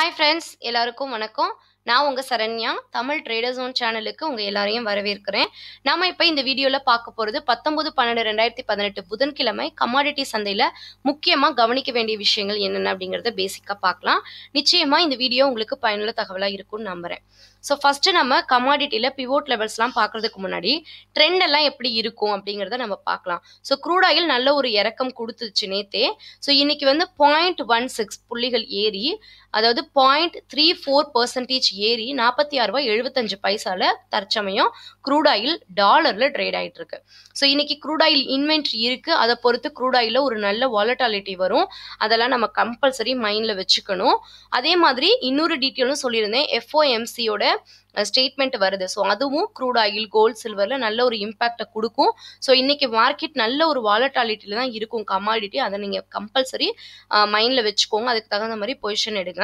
hi friends எல்லாருக்கும் வணக்கம் நான் உங்கள் சரண்யா தமிழ் ட்ரேடர் ஜோன் சேனலுக்கு உங்கள் எல்லாரையும் வரவேற்கிறேன் நாம இப்போ இந்த வீடியோவில் பார்க்க போகிறது பத்தொன்பது பன்னெண்டு ரெண்டாயிரத்தி பதினெட்டு புதன்கிழமை கமாடிட்டி சந்தையில் முக்கியமாக கவனிக்க வேண்டிய விஷயங்கள் என்னென்ன அப்படிங்கிறத பேசிக்காக பார்க்கலாம் நிச்சயமாக இந்த வீடியோ உங்களுக்கு பயனுள்ள தகவலாக இருக்கும்னு நம்புகிறேன் ஸோ ஃபஸ்ட்டு நம்ம கமாடிட்டியில் பிவோட் லெவல்ஸ்லாம் பார்க்குறதுக்கு முன்னாடி ட்ரெண்ட் எல்லாம் எப்படி இருக்கும் அப்படிங்கிறத நம்ம பார்க்கலாம் ஸோ க்ரூட் ஆயில் நல்ல ஒரு இறக்கம் கொடுத்துச்சு நேத்தே ஸோ இன்னைக்கு வந்து பாயிண்ட் ஒன் சிக்ஸ் புள்ளிகள் ஏறி அதாவது பாயிண்ட் த்ரீ ஃபோர் பர்சன்டேஜ் ஏறி நாற்பத்தி ஆறு ரூபாய் எழுபத்தஞ்சு பைசால தற்சமயம் க்ரூட் ஆயில் டாலர்ல ட்ரேட் ஆயிட்டு இருக்கு ஸோ இன்னைக்கு க்ரூட் ஆயில் இன்வென்ட்ரி இருக்கு அதை பொறுத்து க்ரூட் ஆயில ஒரு நல்ல வாலட்டாலிட்டி வரும் அதெல்லாம் நம்ம கம்பல்சரி மைண்ட்ல வச்சுக்கணும் அதே மாதிரி இன்னொரு டீட்டெயிலும் சொல்லியிருந்தேன் எஃப்ஓஎம்சியோட ஸ்டேட்மெண்ட் வருது ஸோ அதுவும் க்ரூட் ஆயில் கோல்ட் சில்வர்ல நல்ல ஒரு இம்பாக்டை கொடுக்கும் ஸோ இன்னைக்கு மார்க்கெட் நல்ல ஒரு வாலட்டாலிட்டியில தான் இருக்கும் கமாடிட்டி அதை நீங்க கம்பல்சரி மைண்ட்ல வச்சுக்கோங்க அதுக்கு தகுந்த மாதிரி பொசிஷன் எடுங்க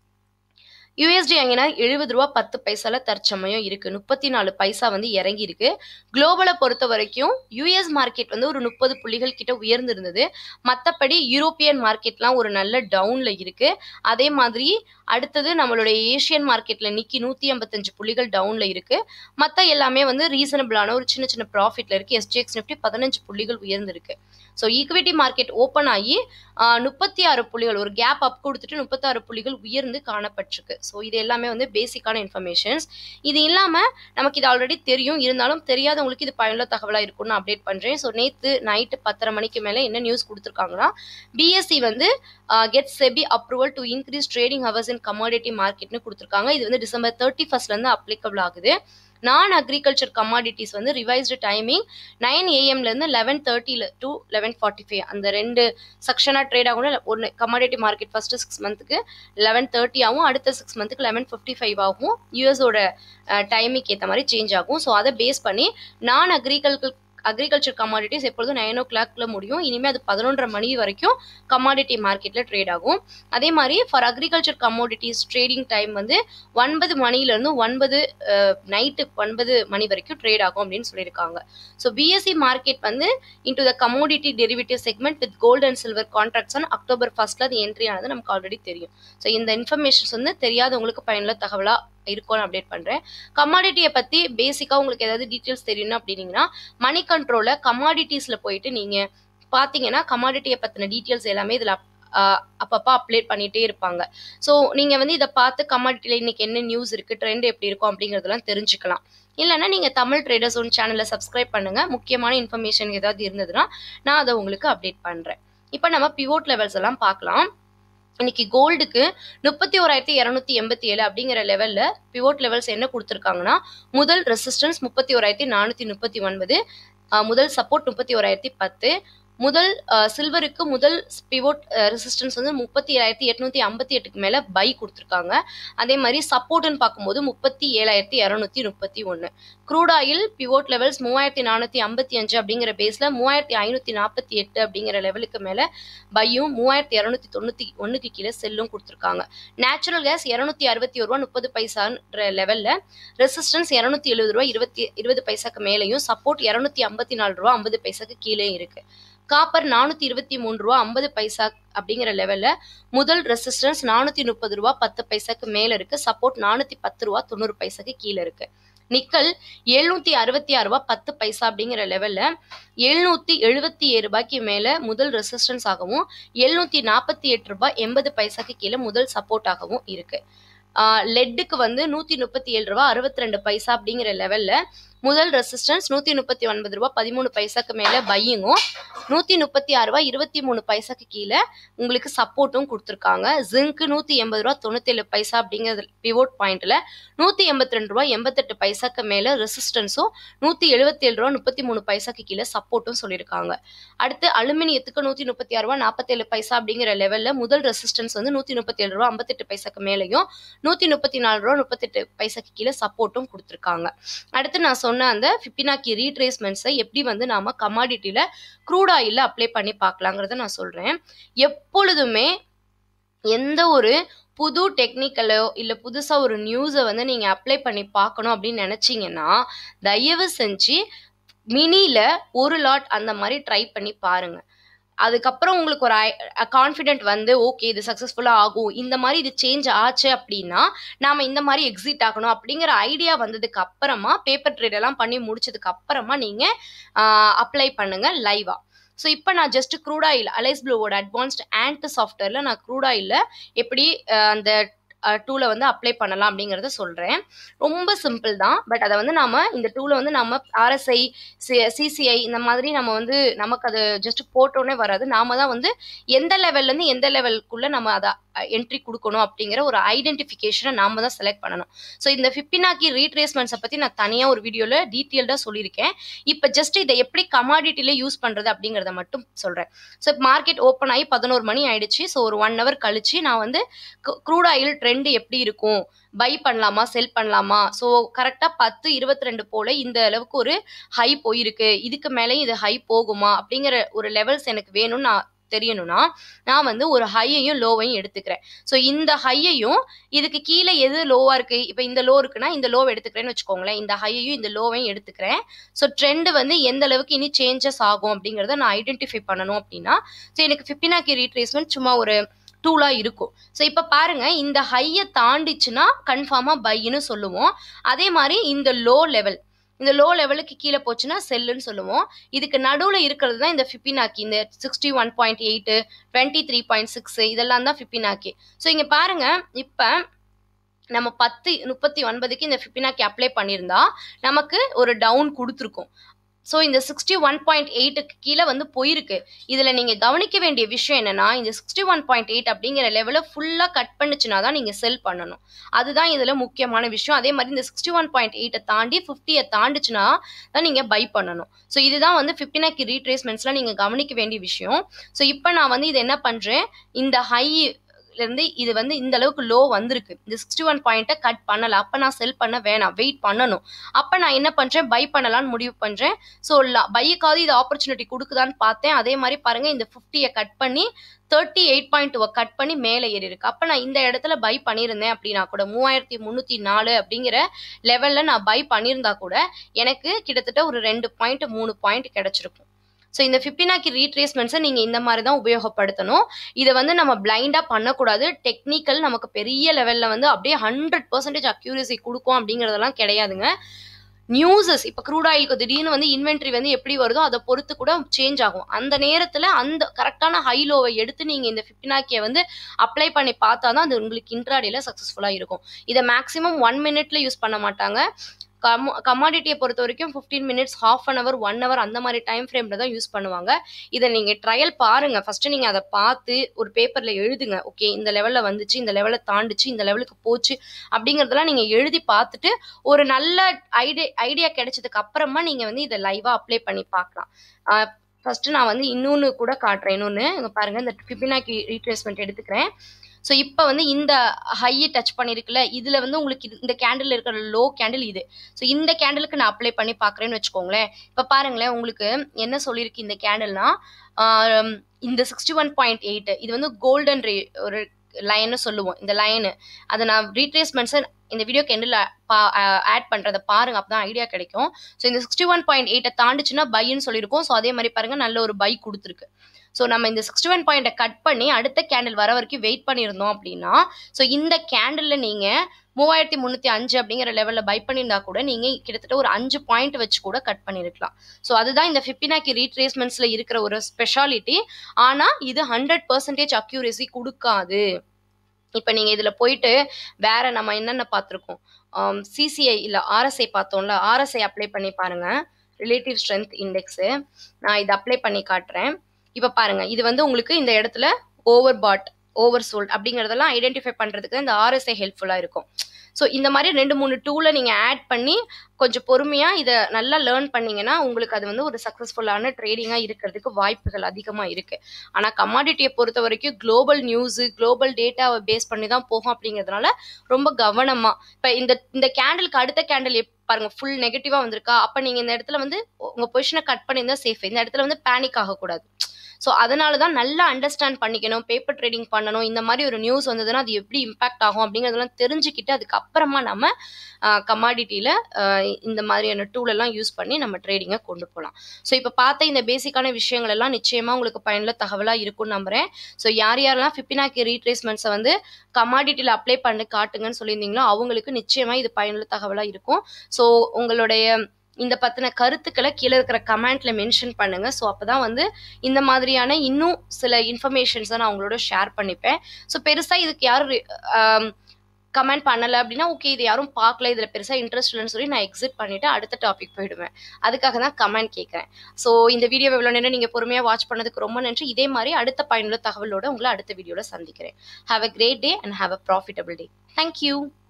யூஎஸ்டி அங்கேனா எழுபது ரூபா பத்து பைசால தற்சமயம் இருக்கு முப்பத்தி நாலு பைசா வந்து இறங்கி இருக்கு குளோபலை பொறுத்த வரைக்கும் யூஎஸ் மார்க்கெட் வந்து ஒரு முப்பது புள்ளிகள் கிட்ட உயர்ந்திருந்தது மற்றபடி யூரோப்பியன் மார்க்கெட்லாம் ஒரு நல்ல டவுன்ல இருக்கு அதே மாதிரி அடுத்தது நம்மளுடைய ஏஷியன் மார்க்கெட்ல நிக்கி நூத்தி ஐம்பத்தஞ்சு புள்ளிகள் டவுன்ல இருக்கு மற்ற எல்லாமே வந்து ரீசனபிளான ஒரு சின்ன சின்ன ப்ராஃபிட்ல இருக்கு எஸ்டிஎக்ஸ் நிஃப்டி பதினஞ்சு புள்ளிகள் உயர்ந்திருக்கு ஸோ ஈக்விட்டி மார்க்கெட் ஓப்பன் ஆகி முப்பத்தி ஆறு புள்ளிகள் ஒரு கேப் அப் கொடுத்துட்டு முப்பத்தாறு புள்ளிகள் உயர்ந்து காணப்பட்டிருக்கு ஸோ இது எல்லாமே வந்து பேசிக்கான இன்ஃபர்மேஷன்ஸ் இது இல்லாமல் நமக்கு இது ஆல்ரெடி தெரியும் இருந்தாலும் தெரியாதவங்களுக்கு இது பயனுள்ள தகவலாக இருக்கும்னு அப்டேட் பண்ணுறேன் ஸோ நேற்று நைட்டு பத்தரை மணிக்கு மேலே என்ன நியூஸ் கொடுத்துருக்காங்கன்னா பிஎஸ்சி வந்து get SEBI approval to increase trading hours in commodity மார்க்கெட்னு கொடுத்துருக்காங்க இது வந்து டிசம்பர் தேர்ட்டி ஃபர்ஸ்ட்லேருந்து அப்ளிகபிள் ஆகுது நான் அக்ரிகல்ச்சர் கமாடிட்டிஸ் வந்து ரிவைஸ்டு டைமிங் நைன் ஏஎம்லேருந்து லெவன் தேர்ட்டியில் டு லெவன் ஃபார்ட்டி ஃபைவ் அந்த ரெண்டு செக்ஷனாக ட்ரேட் ஆகணும் ஒன்று கமாடிட்டி மார்க்கெட் ஃபஸ்ட்டு சிக்ஸ் மந்த்துக்கு லெவன் தேர்ட்டி ஆகும் அடுத்த சிக்ஸ் மந்த்துக்கு லெவன் ஃபிஃப்டி ஃபைவ் ஆகும் யூஎஸோட டைமிங்க்கு ஏற்ற மாதிரி சேஞ்ச் ஆகும் ஸோ அதை பேஸ் பண்ணி நான் அக்ரிகல்ச்சர் அக்ரிகல்ச்சர் கமாடிட்டிஸ் எப்பொழுதும் நைன் ஓ கிளாக்ல முடியும் இனிமேல் அது பதினொன்றரை மணி வரைக்கும் கமாடிட்டி மார்க்கெட்டில் ட்ரேட் ஆகும் அதே மாதிரி for agriculture commodities trading time வந்து ஒன்பது மணிலேருந்து ஒன்பது நைட்டு ஒன்பது மணி வரைக்கும் ட்ரேட் ஆகும் அப்படின்னு சொல்லியிருக்காங்க ஸோ பிஎஸ்சி மார்க்கெட் வந்து into the commodity derivative segment with gold and silver contracts on October ஃபர்ஸ்ட்ல அது என்ட்ரி ஆனது நமக்கு ஆல்ரெடி தெரியும் ஸோ இந்த இன்ஃபர்மேஷன்ஸ் வந்து தெரியாதவங்களுக்கு பயனுள்ள தகவலாக இருக்கும்னு அப்டேட் பண்ணுறேன் கமாடிட்டியை பற்றி பேசிக்காக உங்களுக்கு ஏதாவது டீட்டெயில்ஸ் தெரியணும் அப்படின்னீங்கன்னா மணி கண்ட்ரோலில் கமாடிட்டிஸில் போயிட்டு நீங்கள் பார்த்தீங்கன்னா கமாடிட்டியை பற்றின டீட்டெயில்ஸ் எல்லாமே இதில் அப்பப்போ அப்டேட் பண்ணிகிட்டே இருப்பாங்க ஸோ நீங்கள் வந்து இதை பார்த்து கமாடிட்டியில் இன்னைக்கு என்ன நியூஸ் இருக்குது ட்ரெண்ட் எப்படி இருக்கும் அப்படிங்கிறதெல்லாம் தெரிஞ்சுக்கலாம் இல்லைன்னா நீங்கள் தமிழ் ட்ரேடர்ஸ் ஒன் சேனலை சப்ஸ்கிரைப் பண்ணுங்கள் முக்கியமான இன்ஃபர்மேஷன் ஏதாவது இருந்ததுன்னா நான் அதை உங்களுக்கு அப்டேட் பண்ணுறேன் இப்போ நம்ம பிவோட் லெவல்ஸ் எல்லாம் பார்க்கலாம் இன்னைக்கு கோல்டுக்கு முப்பத்தி ஓராயிரத்தி இரநூத்தி எண்பத்தி ஏழு அப்படிங்கிற லெவல்ல பிவோட் லெவல்ஸ் என்ன கொடுத்துருக்காங்கன்னா முதல் ரெசிஸ்டன்ஸ் முப்பத்தி ஓராயிரத்தி நானூத்தி முப்பத்தி ஒன்பது முதல் சப்போர்ட் முப்பத்தி ஓராயிரத்தி பத்து முதல் சில்வருக்கு முதல் பிவோட் ரெசிஸ்டன்ஸ் வந்து முப்பத்தி ஏழாயிரத்தி எட்நூத்தி ஐம்பத்தி எட்டுக்கு மேல பை கொடுத்துருக்காங்க அதே மாதிரி சப்போர்ட்னு பார்க்கும்போது முப்பத்தி ஏழாயிரத்தி இரநூத்தி முப்பத்தி ஒன்று க்ரூட் ஆயில் பிவோட் லெவல்ஸ் மூவாயிரத்தி நானூற்றி ஐம்பத்தி அஞ்சு அப்படிங்கிற பேஸில் மூவாயிரத்தி ஐநூற்றி நாற்பத்தி எட்டு அப்படிங்கிற லெவலுக்கு மேலே பையும் மூவாயிரத்தி இரநூத்தி தொண்ணூற்றி ஒன்றுக்கு கீழே செல்லும் கொடுத்துருக்காங்க நேச்சுரல் கேஸ் இரநூத்தி அறுபத்தி ஒரு ரூபா முப்பது பைசான்ற லெவலில் ரெசிஸ்டன்ஸ் இரநூத்தி எழுபது ரூபா இருபத்தி இருபது பைசாக்கு மேலேயும் சப்போர்ட் இரநூத்தி ஐம்பத்தி நாலு ரூபா ஐம்பது பைசாக்கு கீழே இருக்கு காப்பர் நானூற்றி இருபத்தி மூணு ரூபா ஐம்பது பைசா அப்படிங்கிற லெவலில் முதல் ரெசிஸ்டன்ஸ் நானூற்றி முப்பது ரூபா பத்து பைசாக்கு மேலே இருக்கு சப்போர்ட் நானூற்றி பத்து ரூபா தொண்ணூறு பைசாக்கு கீழே இருக்கு நிக்கல் எழுநூத்தி அறுபத்தி ஆறு ரூபாய் பத்து பைசா அப்படிங்கிற லெவல்ல எழுநூத்தி எழுபத்தி ஏழு ரூபாய்க்கு மேல முதல் ரெசிஸ்டன்ஸ் ஆகவும் எழுநூத்தி நாற்பத்தி எட்டு ரூபாய் எண்பது பைசாக்கு கீழே முதல் சப்போர்ட் ஆகவும் இருக்கு லெட்டுக்கு வந்து நூத்தி முப்பத்தி ஏழு ரூபா அறுபத்தி ரெண்டு பைசா அப்படிங்கிற லெவல்ல முதல் ரெசிஸ்டன்ஸ் நூத்தி முப்பத்தி ஒன்பது ரூபா பதிமூணு பைசாக்கு மேல பையிங்கும் நூத்தி முப்பத்தி ஆறு ரூபாய் இருபத்தி மூணு பைசாக்கு கீழே உங்களுக்கு சப்போர்ட்டும் கொடுத்துருக்காங்க ஜிங்க்கு நூத்தி எண்பது ரூபா தொண்ணூத்தேழு பைசா அப்படிங்கிற பிவோட் பாயிண்ட்ல நூத்தி எண்பத்தி ரெண்டு ரூபாய் எண்பத்தெட்டு பைசாக்கு மேல ரெசிஸ்டன்ஸும் நூத்தி எழுபத்தி ஏழு ரூபா முப்பத்தி மூணு பைசாக்கு கீழே சப்போர்ட்டும் சொல்லியிருக்காங்க அடுத்து அலுமினியத்துக்கு நூத்தி முப்பத்தி ஆறு ரூபா நாற்பத்தேழு பைசா அப்படிங்கிற லெவல்ல முதல் ரெசிஸ்டன்ஸ் வந்து நூத்தி முப்பத்தி ஏழு ரூபா ஐம்பத்தெட்டு பைசாக்கு மேலேயும் நூத்தி முப்பத்தி நாலு ரூபா முப்பத்தெட்டு பைசாக்கு கீழே சப்போர்ட்டும் கொடுத்துருக்காங்க அடுத்து நான் சொன்ன அந்த ஃபிப்பினாக்கி ரீட்ரேஸ்மெண்ட்ஸை எப்படி வந்து நாம கமாடிட்டியில க்ரூட் ஆயில அப்ளை பண்ணி பார்க்கலாங்கிறத நான் சொல்றேன் எப்பொழுதுமே எந்த ஒரு புது டெக்னிக்கலோ இல்லை புதுசாக ஒரு நியூஸை வந்து நீங்கள் அப்ளை பண்ணி பார்க்கணும் அப்படின்னு நினச்சிங்கன்னா தயவு செஞ்சு மினியில் ஒரு லாட் அந்த மாதிரி ட்ரை பண்ணி பாருங்கள் அதுக்கப்புறம் உங்களுக்கு ஒரு கான்ஃபிடென்ட் வந்து ஓகே இது சக்ஸஸ்ஃபுல்லாக ஆகும் இந்த மாதிரி இது சேஞ்ச் ஆச்சு அப்படின்னா நாம இந்த மாதிரி எக்ஸிட் ஆகணும் அப்படிங்கிற ஐடியா வந்ததுக்கு அப்புறமா பேப்பர் ட்ரேட் எல்லாம் பண்ணி முடிச்சதுக்கு அப்புறமா நீங்க அப்ளை பண்ணுங்க லைவா ஸோ இப்போ நான் ஜஸ்ட் க்ரூட் ஆயில் அலைஸ் ப்ளூவோட அட்வான்ஸ்ட் ஆண்ட் சாஃப்ட்வேரில் நான் க்ரூட் ஆயிலில் எப்படி அஹ், அந்த டூலை வந்து அப்ளை பண்ணலாம் அப்படிங்கிறத சொல்கிறேன் ரொம்ப சிம்பிள் தான் பட் அதை வந்து நாம இந்த டூலை வந்து நம்ம ஆர்எஸ்ஐ சிசிஐ இந்த மாதிரி நம்ம வந்து நமக்கு அது ஜஸ்ட் போட்டோன்னே வராது நாம தான் வந்து எந்த லெவல்லேருந்து எந்த லெவலுக்குள்ளே நம்ம அதை என்ட்ரி கொடுக்கணும் அப்படிங்கிற ஒரு ஐடென்டிஃபிகேஷனை நாம தான் செலக்ட் பண்ணணும் ஸோ இந்த ஃபிப்பினாக்கி ரீட்ரேஸ்மெண்ட்ஸை பற்றி நான் தனியாக ஒரு வீடியோவில் டீட்டெயில்டாக சொல்லியிருக்கேன் இப்போ ஜஸ்ட் இதை எப்படி கமாடிட்டியில் யூஸ் பண்ணுறது அப்படிங்கிறத மட்டும் சொல்கிறேன் ஸோ மார்க்கெட் ஓப்பன் ஆகி பதினோரு மணி ஆயிடுச்சு ஸோ ஒரு ஒன் ஹவர் கழிச்சு நான் வந்து க்ரூட் ஆயில் ட்ரெண்ட் எப்படி இருக்கும் பை பண்ணலாமா செல் பண்ணலாமா ஸோ கரெக்டாக பத்து இருபத்தி ரெண்டு போல இந்த அளவுக்கு ஒரு ஹை போயிருக்கு இதுக்கு மேலேயும் இது ஹை போகுமா அப்படிங்கிற ஒரு லெவல்ஸ் எனக்கு வேணும்னு நான் தெரியணும்னா நான் வந்து ஒரு ஹையையும் லோவையும் எடுத்துக்கிறேன் ஸோ இந்த ஹையையும் இதுக்கு கீழே எது லோவா இருக்கு இப்போ இந்த லோ இருக்குன்னா இந்த லோவை எடுத்துக்கிறேன்னு வச்சுக்கோங்களேன் இந்த ஹையையும் இந்த லோவையும் எடுத்துக்கிறேன் ஸோ ட்ரெண்ட் வந்து எந்த அளவுக்கு இனி சேஞ்சஸ் ஆகும் அப்படிங்கிறத நான் ஐடென்டிஃபை பண்ணணும் அப்படின்னா ஸோ எனக்கு ஃபிஃப்டினாக்கி ரீட்ரேஸ்மெண்ட் சும்மா ஒரு டூலாக இருக்கும் ஸோ இப்போ பாருங்க இந்த ஹையை தாண்டிச்சுன்னா கன்ஃபார்மாக பைன்னு சொல்லுவோம் அதே மாதிரி இந்த லோ லெவல் இந்த லோ லெவலுக்கு கீழே போச்சுன்னா செல்லுன்னு சொல்லுவோம் இதுக்கு நடுவில் இருக்கிறது தான் இந்த ஃபிப்பினாக்கி இந்த sixty one point eight twenty three point six இதெல்லாம் தான் ஃபிப்பினாக்கி ஸோ இங்கே பாருங்க இப்போ நம்ம பத்து முப்பத்தி ஒன்பதுக்கு இந்த ஃபிப்பினாக்கி அப்ளை பண்ணியிருந்தா நமக்கு ஒரு டவுன் கொடுத்துருக்கும் ஸோ இந்த சிக்ஸ்டி ஒன் பாயிண்ட் எயிட்டுக்கு கீழே வந்து போயிருக்கு இதில் நீங்கள் கவனிக்க வேண்டிய விஷயம் என்னன்னா இந்த சிக்ஸ்டி ஒன் பாயிண்ட் எயிட் அப்படிங்கிற லெவலை ஃபுல்லாக கட் பண்ணுச்சுனா தான் நீங்கள் செல் பண்ணணும் அதுதான் இதில் முக்கியமான விஷயம் அதே மாதிரி இந்த சிக்ஸ்டி ஒன் பாயிண்ட் எயிட்டை தாண்டி ஃபிஃப்டியை தாண்டிச்சுனா தான் நீங்கள் பை பண்ணணும் ஸோ இதுதான் வந்து ஃபிஃப்டினாக்கி ரீட்ரேஸ்மெண்ட்ஸ்லாம் நீங்கள் கவனிக்க வேண்டிய விஷயம் ஸோ இப்போ நான் வந்து இது என்ன பண்ணுறேன் இந்த ஹை இருந்து இது வந்து இந்த அளவுக்கு லோ வந்திருக்கு இந்த சிக்ஸ்டி ஒன் பாயிண்ட்டை கட் பண்ணல அப்போ நான் செல் பண்ண வேணாம் வெயிட் பண்ணணும் அப்போ நான் என்ன பண்ணுறேன் பை பண்ணலாம்னு முடிவு பண்ணுறேன் ஸோ பையுக்காவது இது ஆப்பர்ச்சுனிட்டி கொடுக்குதான்னு பார்த்தேன் அதே மாதிரி பாருங்க இந்த ஃபிஃப்டியை கட் பண்ணி தேர்ட்டி எயிட் பாயிண்ட் டூவை கட் பண்ணி மேலே ஏறி இருக்கு அப்போ நான் இந்த இடத்துல பை பண்ணியிருந்தேன் அப்படின்னா கூட மூவாயிரத்தி முந்நூற்றி நாலு அப்படிங்கிற லெவலில் நான் பை பண்ணியிருந்தா கூட எனக்கு கிட்டத்தட்ட ஒரு ரெண்டு பாயிண்ட் மூணு பாயிண்ட் கிடைச்சிருக்கும் ஸோ இந்த ஃபிஃப்டினாக்கி ரீட்ரேஸ்மெண்ட்ஸை நீங்கள் இந்த மாதிரி தான் உபயோகப்படுத்தணும் இதை வந்து நம்ம பிளைண்டாக பண்ணக்கூடாது டெக்னிக்கல் நமக்கு பெரிய லெவலில் வந்து அப்படியே ஹண்ட்ரட் பர்சன்டேஜ் அக்யூரசி கொடுக்கும் அப்படிங்கிறதெல்லாம் கிடையாதுங்க நியூஸஸ் இப்போ க்ரூட் ஆயிலுக்கு திடீர்னு வந்து இன்வென்ட்ரி வந்து எப்படி வருதோ அதை பொறுத்து கூட சேஞ்ச் ஆகும் அந்த நேரத்தில் அந்த கரெக்டான ஹை லோவை எடுத்து நீங்கள் இந்த ஃபிஃப்டினாக்கியை வந்து அப்ளை பண்ணி பார்த்தா தான் அது உங்களுக்கு இன்ட்ராடேல சக்ஸஸ்ஃபுல்லாக இருக்கும் இதை மேக்ஸிமம் ஒன் மினிட்ல யூஸ் பண்ண மாட்டாங்க கம் கமாடிட்டியை பொறுத்த வரைக்கும் fifteen minutes half an hour one hour அந்த மாதிரி டைம் ஃப்ரேமில் தான் யூஸ் பண்ணுவாங்க இதை நீங்கள் ட்ரையல் பாருங்க ஃபர்ஸ்ட் நீங்கள் அதை பார்த்து ஒரு பேப்பரில் எழுதுங்க ஓகே இந்த லெவலில் வந்துச்சு இந்த லெவலில் தாண்டுச்சு இந்த லெவலுக்கு போச்சு அப்படிங்கிறதெல்லாம் நீங்கள் எழுதி பார்த்துட்டு ஒரு நல்ல ஐடியா ஐடியா கிடைச்சதுக்கு அப்புறமா நீங்கள் வந்து இதை லைவாக அப்ளை பண்ணி பார்க்கலாம் ஃபர்ஸ்ட் நான் வந்து இன்னொன்று கூட காட்டுறேன் இன்னொன்று இங்கே பாருங்க இந்த ஃபிபினாக்கி ரீட்ரேஸ்மெண்ட் எடுத்துக்கிறேன் ஸோ இப்போ வந்து இந்த ஹையை டச் பண்ணியிருக்குல்ல இதில் வந்து உங்களுக்கு இது இந்த கேண்டில் இருக்கிற லோ கேண்டில் இது ஸோ இந்த கேண்டிலுக்கு நான் அப்ளை பண்ணி பார்க்குறேன்னு வச்சுக்கோங்களேன் இப்போ பாருங்களேன் உங்களுக்கு என்ன சொல்லியிருக்கு இந்த கேண்டில்னா இந்த சிக்ஸ்டி ஒன் பாயிண்ட் எயிட் இது வந்து கோல்டன் ரே ஒரு லைன்னு சொல்லுவோம் இந்த லைனு அதை நான் ரீட்ரேஸ்மெண்ட்ஸை இந்த வீடியோ கேண்டில் பா ஆட் பண்ணுறதை பாருங்க அப்போ தான் ஐடியா கிடைக்கும் ஸோ இந்த சிக்ஸ்டி ஒன் பாயிண்ட் எயிட்டை தாண்டிச்சுன்னா பைன்னு சொல்லியிருக்கோம் ஸோ அதே மாதிரி பாருங்க நல்ல ஒரு பை கொடுத்துருக்கு ஸோ நம்ம இந்த சிக்ஸ்டி ஒன் பாயிண்ட்டை கட் பண்ணி அடுத்த கேண்டில் வர வரைக்கும் வெயிட் பண்ணியிருந்தோம் அப்படின்னா ஸோ இந்த கேண்டிலில் நீங்கள் மூவாயிரத்தி முந்நூற்றி அஞ்சு அப்படிங்கிற லெவலில் பை பண்ணியிருந்தா கூட நீங்கள் கிட்டத்தட்ட ஒரு அஞ்சு பாயிண்ட் வச்சு கூட கட் பண்ணியிருக்கலாம் ஸோ அதுதான் இந்த ஃபிப்பினாக்கி ரீட்ரேஸ்மெண்ட்ஸில் இருக்கிற ஒரு ஸ்பெஷாலிட்டி ஆனால் இது ஹண்ட்ரட் பர்சன்டேஜ் அக்யூரேசி கொடுக்காது இப்போ நீங்கள் இதில் போயிட்டு வேற நம்ம என்னென்ன பார்த்துருக்கோம் சிசிஐ இல்லை ஆர்எஸ்ஐ பார்த்தோம்ல ஆர்எஸ்ஐ அப்ளை பண்ணி பாருங்க ரிலேட்டிவ் ஸ்ட்ரென்த் இண்டெக்ஸு நான் இதை அப்ளை பண்ணி காட்டுறேன் இப்போ பாருங்க இது வந்து உங்களுக்கு இந்த இடத்துல ஓவர் பாட் ஓவர் சோல்ட் அப்படிங்கிறதெல்லாம் ஐடென்டிஃபை பண்ணுறதுக்கு இந்த ஆர்எஸ்ஐ ஹெல்ப்ஃபுல்லாக இருக்கும் ஸோ இந்த மாதிரி ரெண்டு மூணு டூலை நீங்கள் ஆட் பண்ணி கொஞ்சம் பொறுமையாக இதை நல்லா லேர்ன் பண்ணீங்கன்னா உங்களுக்கு அது வந்து ஒரு சக்ஸஸ்ஃபுல்லான ட்ரேடிங்காக இருக்கிறதுக்கு வாய்ப்புகள் அதிகமாக இருக்குது ஆனால் கமாடிட்டியை பொறுத்த வரைக்கும் குளோபல் நியூஸு குளோபல் டேட்டாவை பேஸ் பண்ணி தான் போகும் அப்படிங்கிறதுனால ரொம்ப கவனமாக இப்போ இந்த இந்த கேண்டிலுக்கு அடுத்த கேண்டில் எப் பாருங்க ஃபுல் நெகட்டிவா வந்திருக்கா அப்ப நீங்க இந்த இடத்துல வந்து உங்க பொசிஷனை கட் பண்ணியிருந்தா சேஃப் இந்த இடத்துல வந்து பேனிக் ஆகக்கூடாது ஸோ அதனால தான் நல்லா அண்டர்ஸ்டாண்ட் பண்ணிக்கணும் பேப்பர் ட்ரேடிங் பண்ணணும் இந்த மாதிரி ஒரு நியூஸ் வந்ததுன்னா அது எப்படி இம்பாக்ட் ஆகும் அப்படிங்கிறதெல்லாம் தெரிஞ்சுக்கிட்டு அதுக்கப்புறமா நம்ம கமாடிட்டியில் இந்த மாதிரியான டூல் எல்லாம் யூஸ் பண்ணி நம்ம ட்ரேடிங்கை கொண்டு போகலாம் ஸோ இப்போ பார்த்த இந்த பேசிக்கான விஷயங்கள் எல்லாம் நிச்சயமாக உங்களுக்கு பயனுள்ள தகவலாக இருக்கும்னு நம்புறேன் ஸோ யார் யாரெல்லாம் ஃபிப்பினாக்கி ரீட்ரேஸ்மெண்ட்ஸை வந்து கமாடிட்டியில் அப்ளை பண்ணி காட்டுங்கன்னு சொல்லியிருந்தீங்களோ அவங்களுக்கு நிச்சயமாக இது பயனுள்ள தகவலாக இருக்கும் ஸோ உங்களுடைய இந்த பத்தின கருத்துக்களை கீழே இருக்கிற கமெண்ட்ல மென்ஷன் பண்ணுங்க ஸோ அப்பதான் வந்து இந்த மாதிரியான இன்னும் சில இன்ஃபர்மேஷன்ஸை நான் உங்களோட ஷேர் பண்ணிப்பேன் ஸோ பெருசா இதுக்கு யாரும் கமெண்ட் பண்ணலை அப்படின்னா ஓகே இது யாரும் பார்க்கல இதில் பெருசாக இன்ட்ரெஸ்ட் இல்லைன்னு சொல்லி நான் எக்ஸிட் பண்ணிவிட்டு அடுத்த டாபிக் போயிடுவேன் அதுக்காக தான் கமெண்ட் கேட்குறேன் ஸோ இந்த வீடியோ எவ்வளோ நேரம் நீங்கள் பொறுமையாக வாட்ச் பண்ணதுக்கு ரொம்ப நன்றி இதே மாதிரி அடுத்த பயனுள்ள தகவலோட உங்களை அடுத்த வீடியோவில் சந்திக்கிறேன் have a great day and have a profitable day thank you